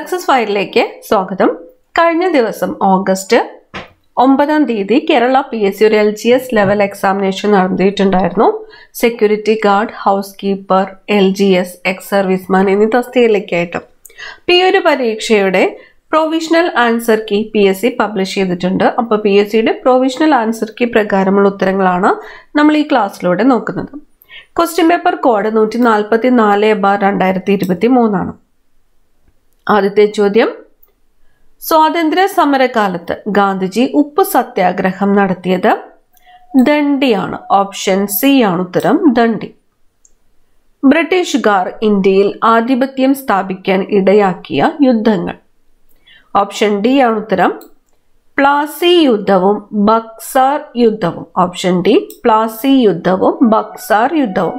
success ഫയലിലേക്ക് സ്വാഗതം കഴിഞ്ഞ ദിവസം ഓഗസ്റ്റ് ഒമ്പതാം തീയതി കേരള പി എസ് സി ഒരു L G S level examination നടത്തിയിട്ടുണ്ടായിരുന്നു security guard housekeeper L G S ex serviceman എന്നീ തസ്തികയിലേക്കായിട്ട് അപ്പോൾ ഈ ഒരു പരീക്ഷയുടെ provisional answer key P S C publish ചെയ്തിട്ടുണ്ട് അപ്പോൾ പി എസ് സിയുടെ പ്രൊവിഷണൽ ആൻസർ കീ പ്രകാരമുള്ള ഉത്തരങ്ങളാണ് നമ്മൾ ഈ ക്ലാസ്സിലൂടെ നോക്കുന്നത് ക്വസ്റ്റ്യൻ പേപ്പർ കോഡ് നൂറ്റി നാൽപ്പത്തി നാല് ബാർ രണ്ടായിരത്തി ഇരുപത്തി മൂന്നാണ് ആദ്യത്തെ ചോദ്യം സ്വാതന്ത്ര്യ സമരകാലത്ത് ഗാന്ധിജി ഉപ്പ് സത്യാഗ്രഹം നടത്തിയത് ദണ്ഡിയാണ് ഓപ്ഷൻ സി ആണ് ഉത്തരം ദണ്ഡി ബ്രിട്ടീഷുകാർ ഇന്ത്യയിൽ ആധിപത്യം സ്ഥാപിക്കാൻ ഇടയാക്കിയ യുദ്ധങ്ങൾ ഓപ്ഷൻ ഡി ആണ് ഉത്തരം പ്ലാസി യുദ്ധവും ബക്സാർ യുദ്ധവും ഓപ്ഷൻ ഡി പ്ലാസി യുദ്ധവും ബക്സാർ യുദ്ധവും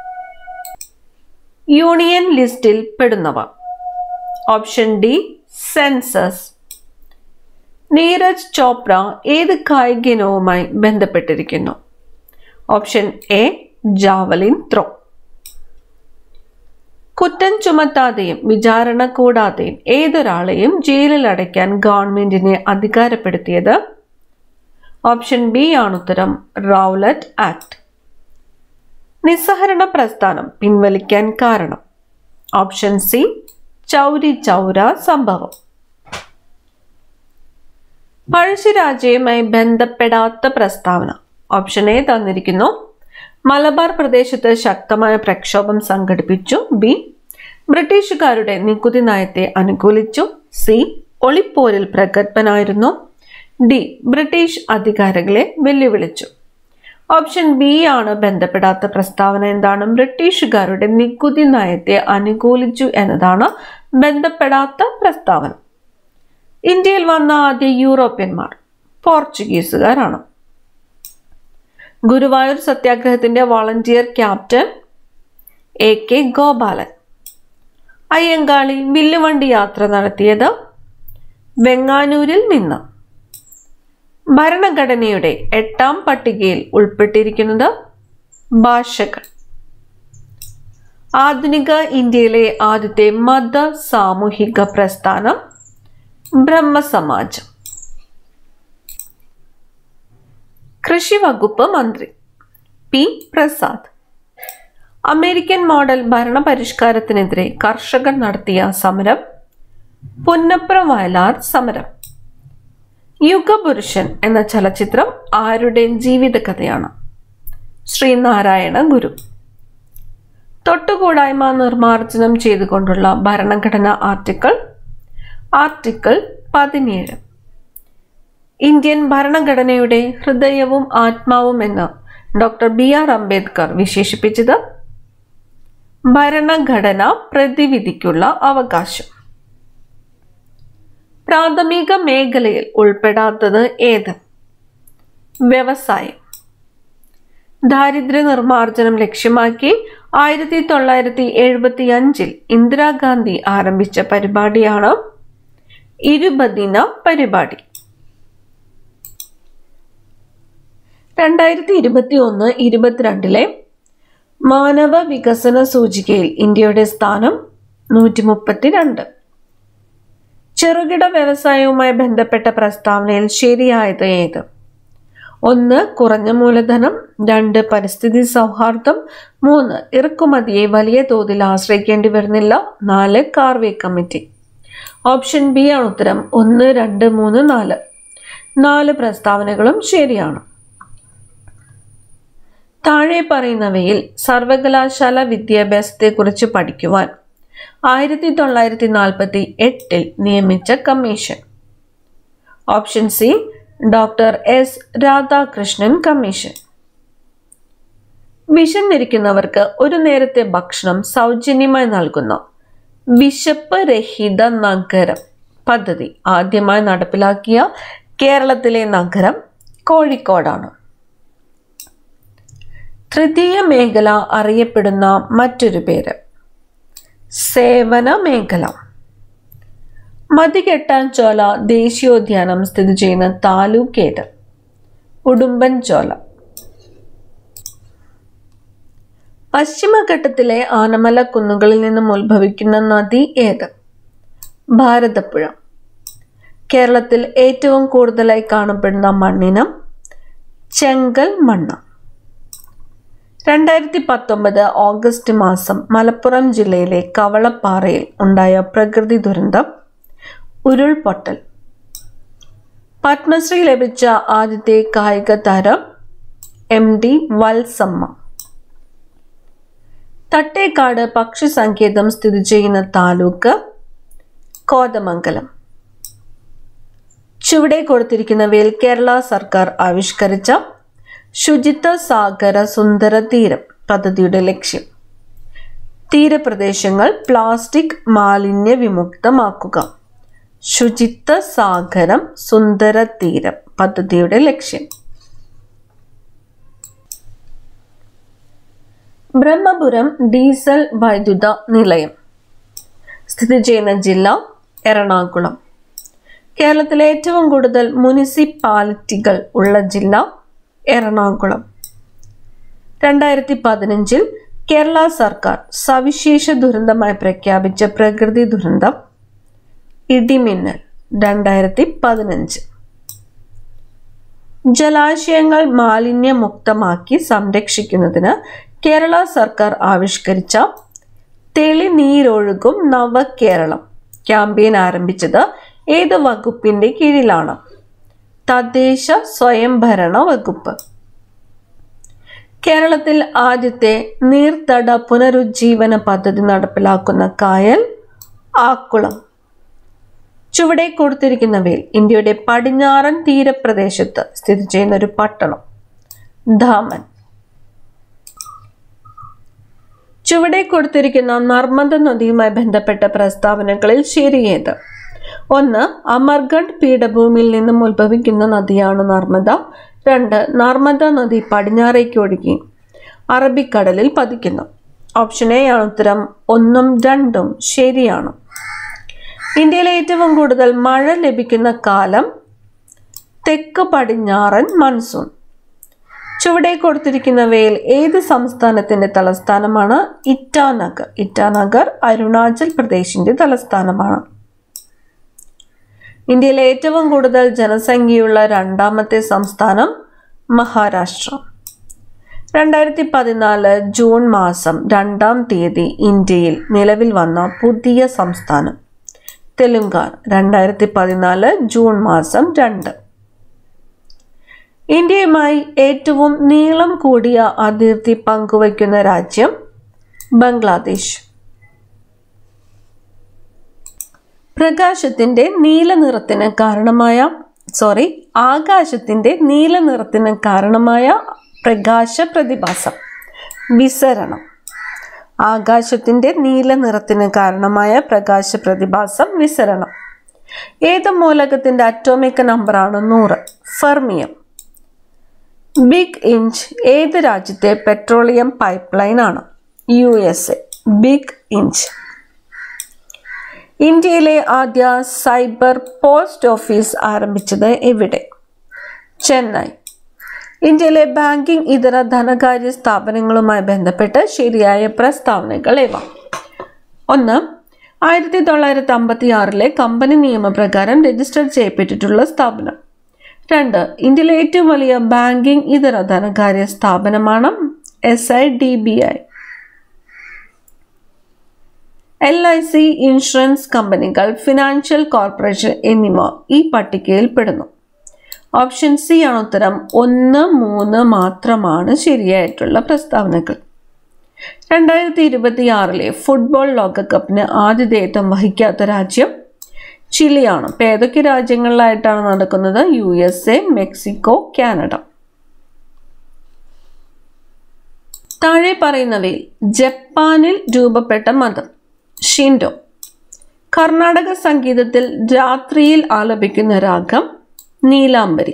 യൂണിയൻ ലിസ്റ്റിൽ പെടുന്നവ option D census Neeraj Chopra ഏത് കായിക ഇനവുമായി ബന്ധപ്പെട്ടിരിക്കുന്നു ഓപ്ഷൻ എ ജാവലിൻ ത്രോ കുറ്റം ചുമത്താതെയും വിചാരണ കൂടാതെയും ഏതൊരാളെയും ജയിലിൽ അടയ്ക്കാൻ ഗവൺമെന്റിനെ അധികാരപ്പെടുത്തിയത് ഓപ്ഷൻ ബി ആണ് ഉത്തരം റൗലറ്റ് ആക്ട് നിസ്സഹരണ പ്രസ്ഥാനം പിൻവലിക്കാൻ കാരണം ഓപ്ഷൻ സി ചൗരി ചൗര സംഭവം പഴശ്ശിരാജയുമായി ബന്ധപ്പെടാത്ത പ്രസ്താവന ഓപ്ഷൻ എ തന്നിരിക്കുന്നു മലബാർ പ്രദേശത്ത് ശക്തമായ പ്രക്ഷോഭം സംഘടിപ്പിച്ചു ബി ബ്രിട്ടീഷുകാരുടെ നികുതി നയത്തെ അനുകൂലിച്ചു സി ഒളിപ്പോരിൽ പ്രഗത്ഭനായിരുന്നു ഡി ബ്രിട്ടീഷ് അധികാരികളെ വെല്ലുവിളിച്ചു ഓപ്ഷൻ ബി ആണ് ബന്ധപ്പെടാത്ത പ്രസ്താവന എന്താണ് ബ്രിട്ടീഷുകാരുടെ നികുതി നയത്തെ അനുകൂലിച്ചു എന്നതാണ് ബന്ധപ്പെടാത്ത പ്രസ്താവന ഇന്ത്യയിൽ വന്ന ആദ്യ യൂറോപ്യന്മാർ പോർച്ചുഗീസുകാരാണ് ഗുരുവായൂർ സത്യാഗ്രഹത്തിന്റെ volunteer captain A K Gopalan Ayyankali വില്ലുവണ്ടി യാത്ര നടത്തിയത് വെങ്ങാനൂരിൽ നിന്ന് ഭരണഘടനയുടെ എട്ടാം പട്ടികയിൽ ഉൾപ്പെട്ടിരിക്കുന്നത് ഭാഷകൾ ആധുനിക ഇന്ത്യയിലെ ആദ്യത്തെ മത സാമൂഹിക പ്രസ്ഥാനം ബ്രഹ്മസമാജം കൃഷി വകുപ്പ് മന്ത്രി പി പ്രസാദ് അമേരിക്കൻ മോഡൽ ഭരണപരിഷ്കാരത്തിനെതിരെ കർഷകർ നടത്തിയ സമരം പുന്നപ്ര വയലാർ സമരം യുഗപുരുഷൻ എന്ന ചലച്ചിത്രം ആരുടെ ജീവിതകഥയാണ് ശ്രീനാരായണ ഗുരു തൊട്ടുകൂടായ്മ നിർമ്മാർജ്ജനം ചെയ്തുകൊണ്ടുള്ള ഭരണഘടന ആർട്ടിക്കിൾ ആർട്ടിക്കിൾ പതിനേഴ് ഇന്ത്യൻ ഭരണഘടനയുടെ ഹൃദയവും ആത്മാവും എന്ന് ഡോക്ടർ ബി ആർ അംബേദ്കർ വിശേഷിപ്പിച്ചത് ഭരണഘടന പ്രതിവിധിക്കുള്ള അവകാശം പ്രാഥമിക മേഖലയിൽ ഉൾപ്പെടാത്തത് ഏത് വ്യവസായം ദാരിദ്ര്യ നിർമ്മാർജ്ജനം ലക്ഷ്യമാക്കി ആയിരത്തി തൊള്ളായിരത്തി എഴുപത്തി അഞ്ചിൽ ഇന്ദിരാഗാന്ധി ആരംഭിച്ച പരിപാടിയാണ് ഇരുപതിന പരിപാടി രണ്ടായിരത്തി ഇരുപത്തി ഒന്ന് ഇരുപത്തിരണ്ടിലെ മാനവ വികസന സൂചികയിൽ ഇന്ത്യയുടെ സ്ഥാനം നൂറ്റി മുപ്പത്തിരണ്ട് ചെറുകിട വ്യവസായവുമായി ബന്ധപ്പെട്ട പ്രസ്താവനയിൽ ശരിയായത് ഏത് ഒന്ന് കുറഞ്ഞ മൂലധനം രണ്ട് പരിസ്ഥിതി സൗഹാർദ്ദം മൂന്ന് ഇറക്കുമതിയെ വലിയ തോതിൽ ആശ്രയിക്കേണ്ടി വരുന്നില്ല നാല് കാർവേ കമ്മിറ്റി ഓപ്ഷൻ ബി ആണ് ഉത്തരം ഒന്ന് രണ്ട് മൂന്ന് നാല് നാല് പ്രസ്താവനകളും ശരിയാണ് താഴെ പറയുന്നവയിൽ സർവകലാശാല വിദ്യാഭ്യാസത്തെക്കുറിച്ച് പഠിക്കുവാൻ ആയിരത്തി തൊള്ളായിരത്തി നാൽപ്പത്തി എട്ടിൽ നിയമിച്ച commission option C doctor S Radhakrishnan commission വിശന്നിരിക്കുന്നവർക്ക് ഒരു നേരത്തെ ഭക്ഷണം സൗജന്യമായി നൽകുന്ന വിശപ്പ് രഹിത നഗരം പദ്ധതി ആദ്യമായി നടപ്പിലാക്കിയ കേരളത്തിലെ നഗരം കോഴിക്കോടാണ് തൃതീയ മേഖല അറിയപ്പെടുന്ന മറ്റൊരു പേര് സേവന മേഖല മതികെട്ടാൻചോല ദേശീയോദ്യാനം സ്ഥിതി ചെയ്യുന്ന താലൂക്ക് ഏത് ഉടുമ്പൻചോല പശ്ചിമഘട്ടത്തിലെ ആനമല കുന്നുകളിൽ നിന്നും ഉത്ഭവിക്കുന്ന നദി ഏത് ഭാരതപ്പുഴ കേരളത്തിൽ ഏറ്റവും കൂടുതലായി കാണപ്പെടുന്ന മണ്ണിനം ചെങ്കൽ മണ്ണ് രണ്ടായിരത്തി പത്തൊമ്പത് ഓഗസ്റ്റ് മാസം മലപ്പുറം ജില്ലയിലെ കവളപ്പാറയിൽ ഉണ്ടായ പ്രകൃതി ദുരന്തം ഉരുൾപൊട്ടൽ പത്മശ്രീ ലഭിച്ച ആദ്യത്തെ കായിക താരം എം ഡി വത്സമ്മ തട്ടേക്കാട് പക്ഷി സങ്കേതം സ്ഥിതി ചെയ്യുന്ന താലൂക്ക് കോതമംഗലം ചുവടെ കൊടുത്തിരിക്കുന്നവയിൽ കേരള സർക്കാർ ആവിഷ്കരിച്ച ശുചിത്വ സാഗര സുന്ദര തീരം പദ്ധതിയുടെ ലക്ഷ്യം തീരപ്രദേശങ്ങൾ പ്ലാസ്റ്റിക് മാലിന്യ വിമുക്തമാക്കുക ശുചിത്വ സാഗരം സുന്ദര തീരം പദ്ധതിയുടെ ലക്ഷ്യം ബ്രഹ്മപുരം ഡീസൽ വൈദ്യുത നിലയം സ്ഥിതി ചെയ്യുന്ന ജില്ല എറണാകുളം കേരളത്തിലെ ഏറ്റവും കൂടുതൽ മുനിസിപ്പാലിറ്റികൾ ഉള്ള ജില്ല എറണാകുളം രണ്ടായിരത്തി പതിനഞ്ചിൽ കേരള സർക്കാർ സവിശേഷ ദുരന്തമായി പ്രഖ്യാപിച്ച പ്രകൃതി ദുരന്തം ഇടിമിന്നൽ രണ്ടായിരത്തി പതിനഞ്ച് ജലാശയങ്ങൾ മാലിന്യമുക്തമാക്കി സംരക്ഷിക്കുന്നതിന് കേരള സർക്കാർ ആവിഷ്കരിച്ച തെളിനീരൊഴുകും നവകേരളം ക്യാമ്പയിൻ ആരംഭിച്ചത് ഏത് വകുപ്പിന്റെ കീഴിലാണ് തദ്ദേശ സ്വയംഭരണ വകുപ്പ് കേരളത്തിൽ ആദ്യത്തെ നീർത്തട പുനരുജ്ജീവന പദ്ധതി നടപ്പിലാക്കുന്ന കായൽ ആക്കുളം ചുവടെ കൊടുത്തിരിക്കുന്നവയിൽ ഇന്ത്യയുടെ പടിഞ്ഞാറൻ തീരപ്രദേശത്ത് സ്ഥിതി ചെയ്യുന്ന ഒരു പട്ടണം ധാമൻ ചുവടെ കൊടുത്തിരിക്കുന്ന നർമ്മദ നദിയുമായി ബന്ധപ്പെട്ട പ്രസ്താവനകളിൽ ശരിയേത് ഒന്ന് അമർഗഡ് പീഠഭൂമിയിൽ നിന്നും ഉത്ഭവിക്കുന്ന നദിയാണ് നർമ്മദ രണ്ട് നർമ്മദ നദി പടിഞ്ഞാറേക്ക് ഒഴുകി അറബിക്കടലിൽ പതിക്കുന്നു ഓപ്ഷൻ എ ആണ് ഉത്തരം ഒന്നും രണ്ടും ശരിയാണ് ഇന്ത്യയിലെ ഏറ്റവും കൂടുതൽ മഴ ലഭിക്കുന്ന കാലം തെക്ക് പടിഞ്ഞാറൻ മൺസൂൺ ചുവടെ കൊടുത്തിരിക്കുന്നവയിൽ ഏത് സംസ്ഥാനത്തിന്റെ തലസ്ഥാനമാണ് ഇറ്റാനഗർ ഇറ്റാനഗർ അരുണാചൽ പ്രദേശിന്റെ തലസ്ഥാനമാണ് ഇന്ത്യയിലെ ഏറ്റവും കൂടുതൽ ജനസംഖ്യയുള്ള രണ്ടാമത്തെ സംസ്ഥാനം മഹാരാഷ്ട്ര രണ്ടായിരത്തി പതിനാല് ജൂൺ മാസം രണ്ടാം തീയതി ഇന്ത്യയിൽ നിലവിൽ വന്ന പുതിയ സംസ്ഥാനം തെലുങ്കാന രണ്ടായിരത്തി പതിനാല് ജൂൺ മാസം രണ്ട് ഇന്ത്യയുമായി ഏറ്റവും നീളം കൂടിയ അതിർത്തി പങ്കുവയ്ക്കുന്ന രാജ്യം ബംഗ്ലാദേശ് പ്രകാശത്തിന്റെ നീല നിറത്തിന് കാരണമായ സോറി ആകാശത്തിന്റെ നീല നിറത്തിന് കാരണമായ പ്രകാശ പ്രതിഭാസം വിസരണം ആകാശത്തിന്റെ നീല നിറത്തിന് കാരണമായ പ്രകാശ പ്രതിഭാസം വിസരണം ഏത് മൂലകത്തിന്റെ അറ്റോമിക് നമ്പറാണ് നൂറ് ഫെർമിയം ബിഗ് ഇഞ്ച് ഏത് രാജ്യത്തെ പെട്രോളിയം പൈപ്പ് ലൈൻ ആണ് U S A big inch ഇന്ത്യയിലെ ആദ്യ സൈബർ പോസ്റ്റ് ഓഫീസ് ആരംഭിച്ചത് എവിടെ ചെന്നൈ ഇന്ത്യയിലെ ബാങ്കിംഗ് ഇതര ധനകാര്യ സ്ഥാപനങ്ങളുമായി ബന്ധപ്പെട്ട് ശരിയായ പ്രസ്താവനകൾ ഇവ ഒന്ന് ആയിരത്തി തൊള്ളായിരത്തി അമ്പത്തി ആറിലെ കമ്പനി നിയമപ്രകാരം രജിസ്റ്റർ ചെയ്യപ്പെട്ടിട്ടുള്ള സ്ഥാപനം രണ്ട് ഇന്ത്യയിലെ ഏറ്റവും വലിയ ബാങ്കിംഗ് ഇതര ധനകാര്യ സ്ഥാപനമാണ് S I D B I L I C insurance കമ്പനികൾ ഫിനാൻഷ്യൽ കോർപ്പറേഷൻ എന്നിവ ഈ പട്ടികയിൽ പെടുന്നു ഓപ്ഷൻ സി ആണ് ഉത്തരം ഒന്ന് മൂന്ന് മാത്രമാണ് ശരിയായിട്ടുള്ള പ്രസ്താവനകൾ രണ്ടായിരത്തി ഇരുപത്തി ആറിലെ ഫുട്ബോൾ ലോകകപ്പിന് ആതിഥേയത്വം വഹിക്കാത്ത രാജ്യം ചിലിയാണ് ഇപ്പം ഏതൊക്കെ രാജ്യങ്ങളിലായിട്ടാണ് നടക്കുന്നത് U S A Mexico Canada താഴെ പറയുന്നവയിൽ ജപ്പാനിൽ രൂപപ്പെട്ട മതം ഷിൻഡോ കർണാടക സംഗീതത്തിൽ രാത്രിയിൽ ആലപിക്കുന്ന രാഗം നീലാംബരി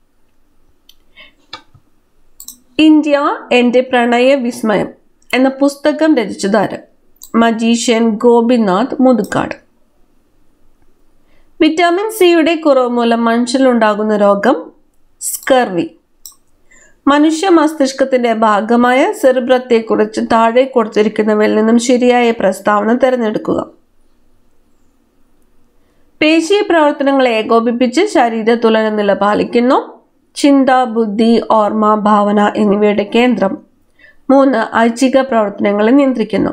ഇന്ത്യ എൻ്റെ പ്രണയ വിസ്മയം എന്ന പുസ്തകം രചിച്ചതാര് മജീഷ്യൻ ഗോപിനാഥ് മുതുക്കാട് വിറ്റാമിൻ സിയുടെ കുറവ് മൂലം മനുഷ്യരിലുണ്ടാകുന്ന രോഗം സ്കർവി മനുഷ്യ മസ്തിഷ്കത്തിന്റെ ഭാഗമായ സെറിബ്രത്തെക്കുറിച്ച് താഴെ കൊടുത്തിരിക്കുന്നവയിൽ നിന്നും ശരിയായ പ്രസ്താവന തിരഞ്ഞെടുക്കുക പേശി പ്രവർത്തനങ്ങളെ ഏകോപിപ്പിച്ച് ശരീര തുലന നില പാലിക്കുന്നു ചിന്ത ബുദ്ധി ഓർമ്മ ഭാവന എന്നിവയുടെ കേന്ദ്രം മൂന്ന് ഐച്ഛിക പ്രവർത്തനങ്ങളെ നിയന്ത്രിക്കുന്നു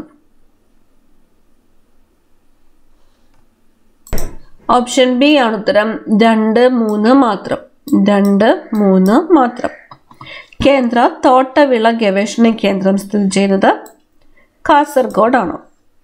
ഓപ്ഷൻ ബി ആണ് ഉത്തരം രണ്ട് മൂന്ന് മാത്രം രണ്ട് മൂന്ന് മാത്രം കേന്ദ്ര തോട്ടവിള ഗവേഷണ കേന്ദ്രം സ്ഥിതി ചെയ്യുന്നത് കാസർഗോഡാണ്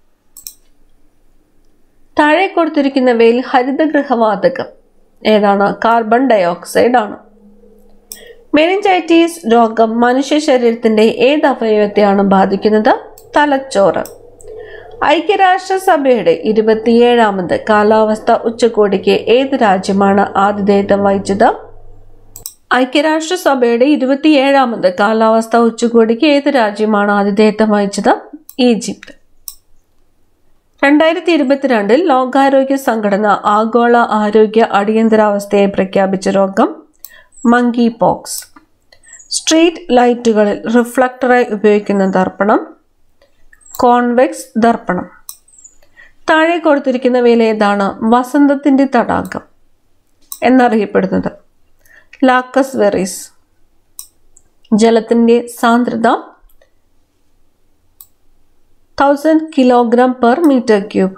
താഴെ കൊടുത്തിരിക്കുന്നവയിൽ ഹരിതഗൃഹവാതകം ഏതാണ് കാർബൺ ഡയോക്സൈഡ് ആണ് മെനിഞ്ചൈറ്റീസ് രോഗം മനുഷ്യ ശരീരത്തിന്റെ ഏത് അവയവത്തെയാണ് ബാധിക്കുന്നത് തലച്ചോറ് ഐക്യരാഷ്ട്രസഭയുടെ ഇരുപത്തിയേഴാമത് കാലാവസ്ഥ ഉച്ചകോടിക്ക് ഏത് രാജ്യമാണ് ആതിഥേയത്വം വഹിച്ചത് ഐക്യരാഷ്ട്രസഭയുടെ ഇരുപത്തിയേഴാമത് കാലാവസ്ഥ ഉച്ചകോടിക്ക് ഏത് രാജ്യമാണ് ആതിഥേയത്വം വഹിച്ചത് ഈജിപ്ത് രണ്ടായിരത്തി ഇരുപത്തിരണ്ടിൽ ലോകാരോഗ്യ സംഘടന ആഗോള ആരോഗ്യ അടിയന്തരാവസ്ഥയെ പ്രഖ്യാപിച്ച രോഗം മങ്കി പോക്സ് സ്ട്രീറ്റ് ലൈറ്റുകളിൽ റിഫ്ലക്ടറായി ഉപയോഗിക്കുന്ന ദർപ്പണം കോൺവെക്സ് ദർപ്പണം താഴെ കൊടുത്തിരിക്കുന്നവയിൽ ഏതാണ് വസന്തത്തിന്റെ തടാകം എന്നറിയപ്പെടുന്നത് ലാക്കസ് വെറീസ് ജലത്തിന്റെ സാന്ദ്രത thousand kilogram per metre cube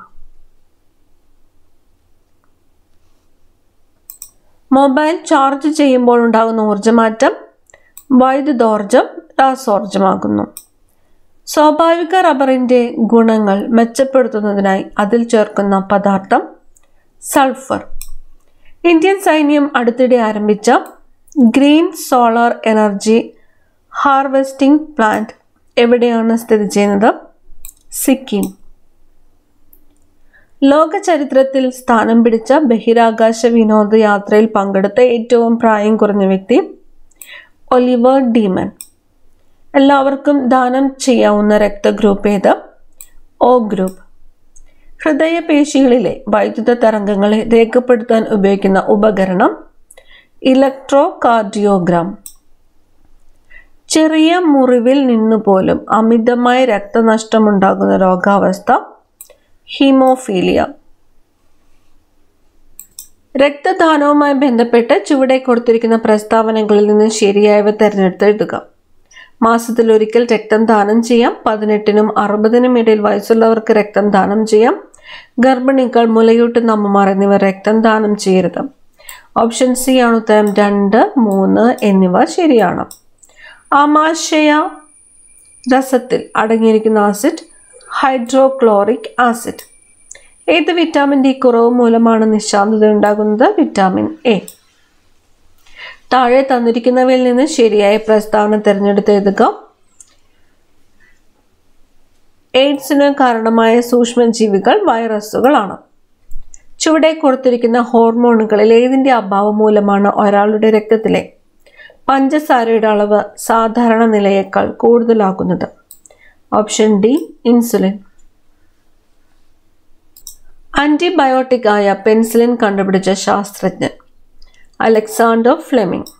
mobile charge ചെയ്യുമ്പോൾ ഉണ്ടാകുന്ന ഊർജ്ജമാറ്റം വൈദ്യുതോർജം രാസോർജമാകുന്നു സ്വാഭാവിക റബ്ബറിന്റെ ഗുണങ്ങൾ മെച്ചപ്പെടുത്തുന്നതിനായി അതിൽ ചേർക്കുന്ന പദാർത്ഥം സൾഫർ ഇന്ത്യൻ സൈന്യം അടുത്തിടെ ആരംഭിച്ച green solar energy harvesting plant എവിടെയാണ് സ്ഥിതി ചെയ്യുന്നത് സിക്കിം ലോക ചരിത്രത്തിൽ സ്ഥാനം പിടിച്ച ബഹിരാകാശ വിനോദയാത്രയിൽ പങ്കെടുത്ത ഏറ്റവും പ്രായം കുറഞ്ഞ വ്യക്തി ഒലിവർ ഡീമൻ എല്ലാവർക്കും ദാനം ചെയ്യാവുന്ന രക്തഗ്രൂപ്പ് ഏത് ഒ ഗ്രൂപ്പ് ഹൃദയപേശികളിലെ വൈദ്യുത തരംഗങ്ങളെ രേഖപ്പെടുത്താൻ ഉപയോഗിക്കുന്ന ഉപകരണം ഇലക്ട്രോ കാർഡിയോഗ്രാം ചെറിയ മുറിവിൽ നിന്നു പോലും അമിതമായ രക്തനഷ്ടമുണ്ടാകുന്ന രോഗാവസ്ഥ ഹീമോഫീലിയ രക്തദാനവുമായി ബന്ധപ്പെട്ട് ചുവടെ കൊടുത്തിരിക്കുന്ന പ്രസ്താവനകളിൽ നിന്ന് ശരിയായവ തിരഞ്ഞെടുത്ത് എഴുതുക മാസത്തിൽ ഒരിക്കൽ രക്തം ദാനം ചെയ്യാം പതിനെട്ടിനും അറുപതിനും ഇടയിൽ വയസ്സുള്ളവർക്ക് രക്തം ദാനം ചെയ്യാം ഗർഭിണികൾ മുലയൂട്ടുന്ന അമ്മമാർ എന്നിവർ രക്തം ദാനം ചെയ്യരുത് ഓപ്ഷൻ സി ആണ് ഉത്തരം രണ്ട് മൂന്ന് എന്നിവ ശരിയാണ് ആമാശയ രസത്തിൽ അടങ്ങിയിരിക്കുന്ന ആസിഡ് ഹൈഡ്രോക്ലോറിക് ആസിഡ് ഏത് വിറ്റാമിൻ ഡി കുറവ് മൂലമാണ് നിശാന്തത ഉണ്ടാകുന്നത് വിറ്റാമിൻ എ താഴെ തന്നിരിക്കുന്നവയിൽ നിന്ന് ശരിയായ പ്രസ്താവന തിരഞ്ഞെടുത്ത് എഴുതുക എയ്ഡ്സിന് കാരണമായ സൂക്ഷ്മജീവികൾ വൈറസുകളാണ് ചുവടെ കൊടുത്തിരിക്കുന്ന ഹോർമോണുകളിൽ ഏതിന്റെ അഭാവം മൂലമാണ് ഒരാളുടെ രക്തത്തിലെ പഞ്ചസാരയുടെ അളവ് സാധാരണ നിലയേക്കാൾ കൂടുതലാകുന്നത് ഓപ്ഷൻ ഡി ഇൻസുലിൻ ആന്റിബയോട്ടിക് ആയ പെൻസിലിൻ കണ്ടുപിടിച്ച ശാസ്ത്രജ്ഞൻ അലക്സാണ്ടർ ഫ്ലെമിംഗ്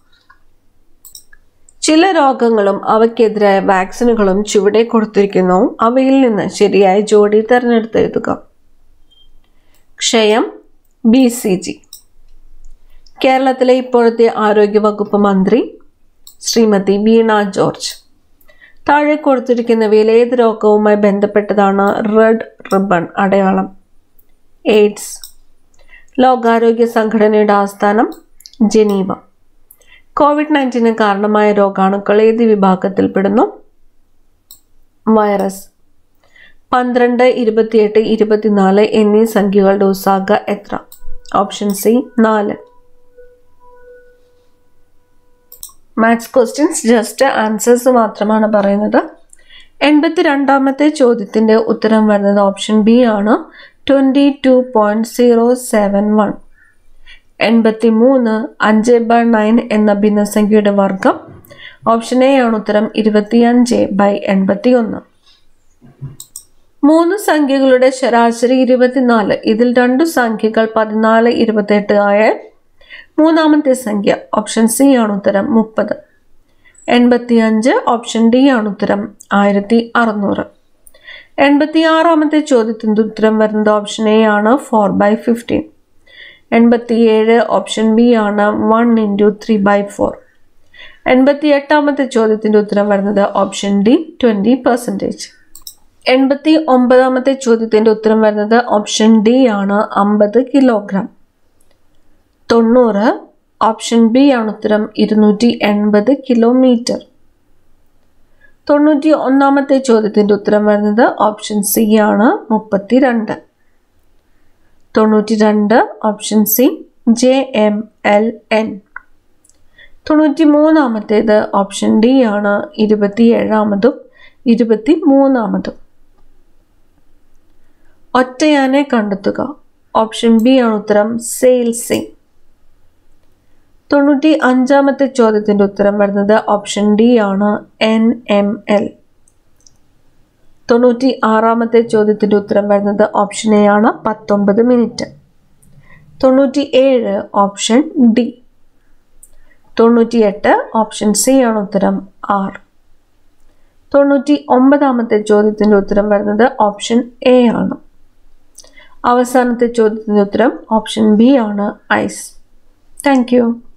ചില രോഗങ്ങളും അവയ്ക്കെതിരായ വാക്സിനുകളും ചുവടെ കൊടുത്തിരിക്കുന്നു അവയിൽ നിന്ന് ശരിയായ ജോഡി തിരഞ്ഞെടുത്ത് എഴുതുക ക്ഷയം ബി സി ജി കേരളത്തിലെ ഇപ്പോഴത്തെ ആരോഗ്യവകുപ്പ് മന്ത്രി ശ്രീമതി വീണ ജോർജ് താഴെ കൊടുത്തിരിക്കുന്നവയിൽ ഏത് രോഗവുമായി ബന്ധപ്പെട്ടതാണ് റെഡ് റിബൺ അടയാളം എയ്ഡ്സ് ലോകാരോഗ്യ സംഘടനയുടെ ആസ്ഥാനം ജനീവ കോവിഡ് നയൻറ്റീന് കാരണമായ രോഗാണുക്കൾ ഏത് വിഭാഗത്തിൽപ്പെടുന്നു വൈറസ് പന്ത്രണ്ട് ഇരുപത്തിയെട്ട് ഇരുപത്തിനാല് എന്നീ സംഖ്യകളുടെ ഉസാഗ എത്ര ഓപ്ഷൻ സി നാല് മാത്സ് ക്വസ്റ്റ്യൻസ് ജസ്റ്റ് ആൻസേഴ്സ് മാത്രമാണ് പറയുന്നത് എൺപത്തി രണ്ടാമത്തെ ചോദ്യത്തിൻ്റെ ഉത്തരം വരുന്നത് ഓപ്ഷൻ ബി ആണ് twenty two point zero seven one എൺപത്തി മൂന്ന് അഞ്ച് ബൈ നയൻ എന്ന ഭിന്നസംഖ്യയുടെ വർഗം ഓപ്ഷൻ എ ആണ് ഉത്തരം ഇരുപത്തിയഞ്ച് ബൈ എൺപത്തി ഒന്ന് മൂന്ന് സംഖ്യകളുടെ ശരാശരി ഇരുപത്തിനാല് ഇതിൽ രണ്ടു സംഖ്യകൾ പതിനാല് ഇരുപത്തെട്ട് ആയാൽ മൂന്നാമത്തെ സംഖ്യ ഓപ്ഷൻ സി ആണ് ഉത്തരം മുപ്പത് എൺപത്തിയഞ്ച് ഓപ്ഷൻ ഡി ആണ് ഉത്തരം ആയിരത്തി അറുന്നൂറ് എൺപത്തി ആറാമത്തെ ചോദ്യത്തിൻ്റെ ഉത്തരം വരുന്നത് ഓപ്ഷൻ എ ആണ് ഫോർ ബൈ ഫിഫ്റ്റീൻ എൺപത്തിയേഴ് ഓപ്ഷൻ ബി ആണ് one into three by four എൺപത്തി എട്ടാമത്തെ ചോദ്യത്തിൻ്റെ ഉത്തരം വരുന്നത് ഓപ്ഷൻ ഡി ട്വൻറ്റി പെർസെൻറ്റേജ് എൺപത്തി ഒമ്പതാമത്തെ ചോദ്യത്തിൻ്റെ ഉത്തരം വരുന്നത് ഓപ്ഷൻ ഡി ആണ് അമ്പത് കിലോഗ്രാം തൊണ്ണൂറ് ഓപ്ഷൻ ബി ആണ് ഉത്തരം ഇരുന്നൂറ്റി എൺപത് കിലോമീറ്റർ തൊണ്ണൂറ്റി ഒന്നാമത്തെ ചോദ്യത്തിൻ്റെ ഉത്തരം വരുന്നത് ഓപ്ഷൻ സി ആണ് മുപ്പത്തി രണ്ട് തൊണ്ണൂറ്റി രണ്ട് option C J M L N തൊണ്ണൂറ്റി മൂന്നാമത്തേത് ഓപ്ഷൻ ഡി ആണ് ഇരുപത്തി ഏഴാമതും ഇരുപത്തി മൂന്നാമതും ഒറ്റയാനെ കണ്ടെത്തുക ഓപ്ഷൻ ബി ആണ് ഉത്തരം സെയിൽസിംഗ് തൊണ്ണൂറ്റി അഞ്ചാമത്തെ ചോദ്യത്തിൻ്റെ ഉത്തരം വരുന്നത് ഓപ്ഷൻ ഡി ആണ് എൻ എം എൽ തൊണ്ണൂറ്റി ആറാമത്തെ ചോദ്യത്തിൻ്റെ ഉത്തരം വരുന്നത് ഓപ്ഷൻ എ ആണ് പത്തൊമ്പത് മിനിറ്റ് തൊണ്ണൂറ്റി ഏഴ് ഓപ്ഷൻ ഡി തൊണ്ണൂറ്റിയെട്ട് ഓപ്ഷൻ സി ആണ് ഉത്തരം ആർ തൊണ്ണൂറ്റി ഒമ്പതാമത്തെ ചോദ്യത്തിൻ്റെ ഉത്തരം വരുന്നത് ഓപ്ഷൻ എ ആണ് അവസാനത്തെ ചോദ്യത്തിൻ്റെ ഉത്തരം ഓപ്ഷൻ ബി ആണ് ഐസ് താങ്ക് യു